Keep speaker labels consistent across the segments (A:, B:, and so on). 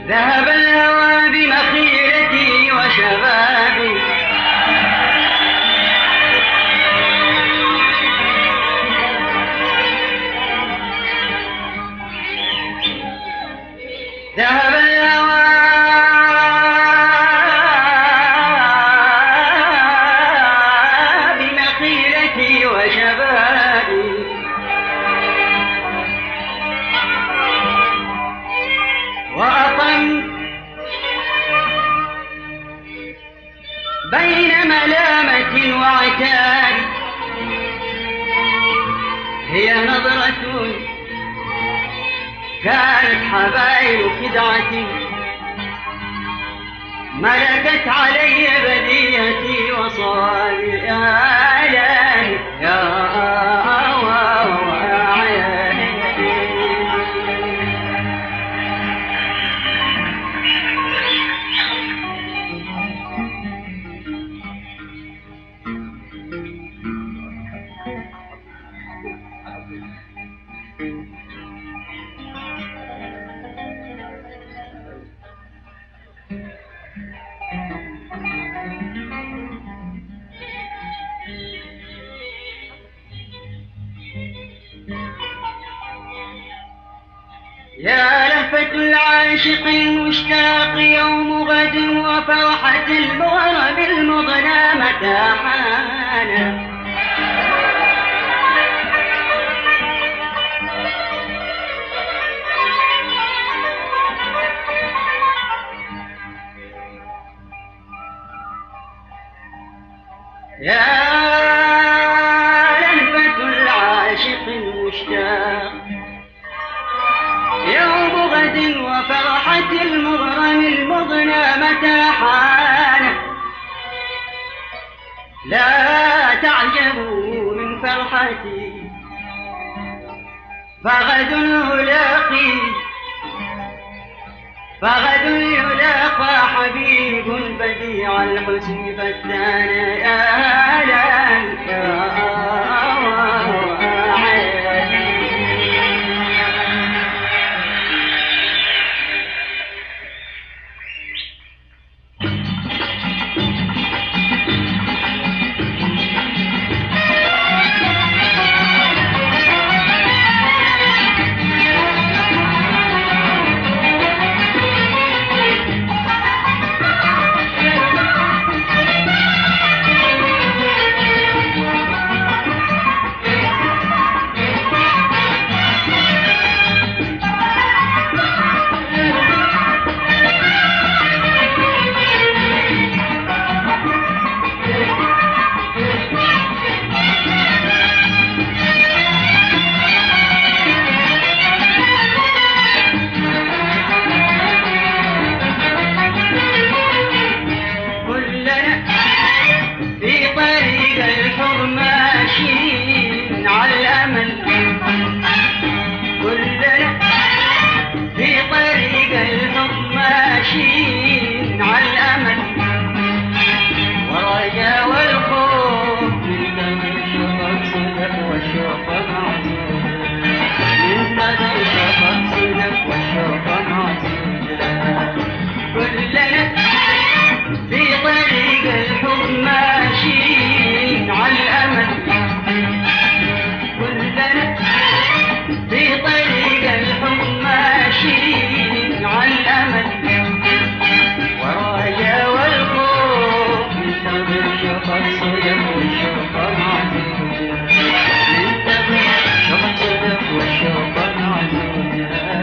A: ذهب الهوى بمخيلتي وشبابي ذهب الهوى بمخيلتي وشبابي وأطمت بين ملامة وعتاب هي نظرة كانت حبائل خدعتي ملكت علي بديهتي وصوابي يا إلهي يا يا لهفة العاشق المشتاق يوم غد وفرحة المغرب المضنى متى حان يا لهفة العاشق المشتاق يوم غد وفرحة المغرم المضنى متى حان لا تعجبوا من فرحتي فغد يلاقي فغد يلاقى حبيب بديع الحسن فتان يا لان كلنا في طريق الحر ماشيين على الأمل كلنا في طريق الحر ماشيين على الأمل والرجاء والخوف ننتظر شفق صدق والشوق معزول ننتظر شفق صدق والشوق معزول كلنا في طريق الحب ماشيين على الأمل كلنا في طريق الحب ماشيين على الأمل ورايا والخوف ننتظر شفق صدق والشوق معزول ننتظر شفق صدق والشوق معزول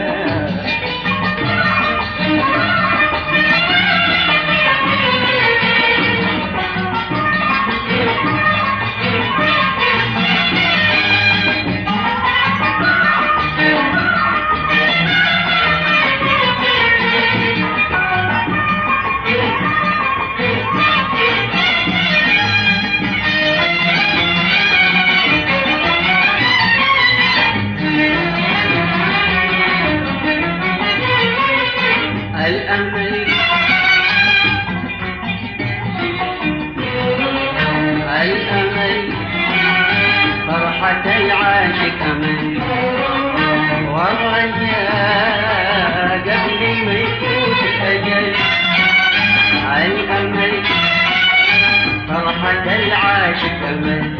A: الأمل الأمل فرحة العاشق أمل والرجاء قبل ما يفوت فرحة العاشق أمل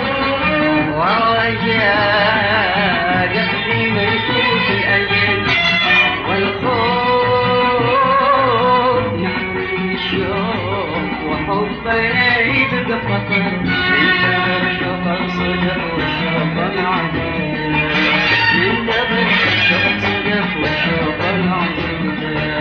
A: ورجاء قلبي ملكوت الأجل والخوف نحن الشوق وحبنا يبقى خطر ننتظر شوق الصدق والشوق العزيز ننتظر شوق الصدق والشوق العزيز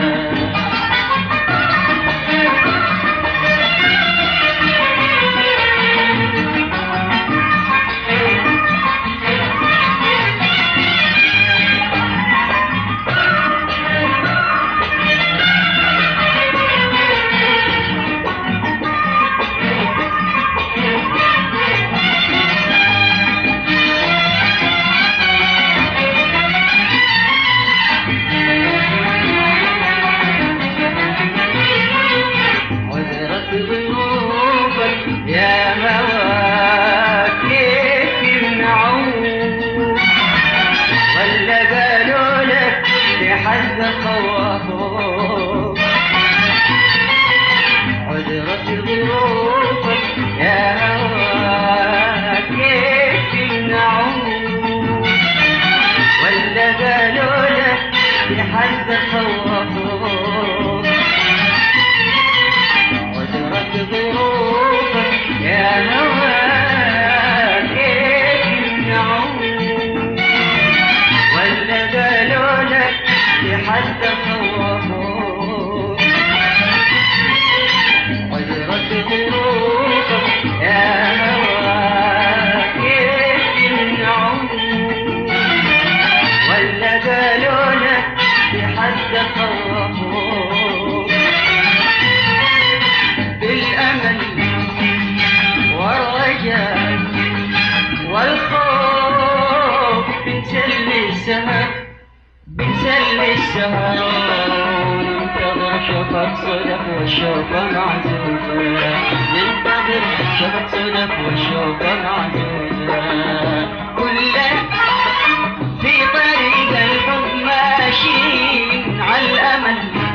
A: عذرت ذنوبك يا هوى كيف يمنعوك ولا قالوا لك لحد خوفوك عذرت ذنوبك يا هوى كيف يمنعوك ولا قالوا لك لحد خوفوك وجرت ظروفك يا هوى كيف يمنعوك ولا قالوا لك لحد خوفوك وجرت ظروفك يا هوى كيف يمنعوك ولا قالوا لك لحد خوفوك بالأمل والرجاء والخوف بنسلي السهر بنسلي السهر ننتظر شفق صدق والشوق معزوزة ننتظر شفق صدق والشوق معزوزة كلنا في طريق الحب ماشيين على الأمل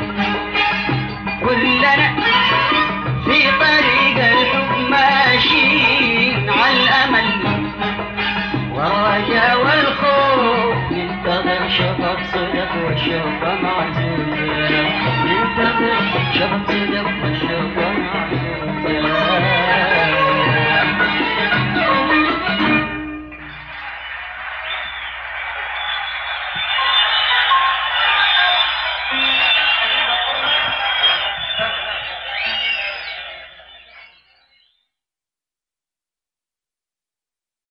A: كلنا في طريق الحب ماشيين على الأمل والرجاء والخوف ننتظر شفق صدق والشوق معزوزة ننتظر شفق صدق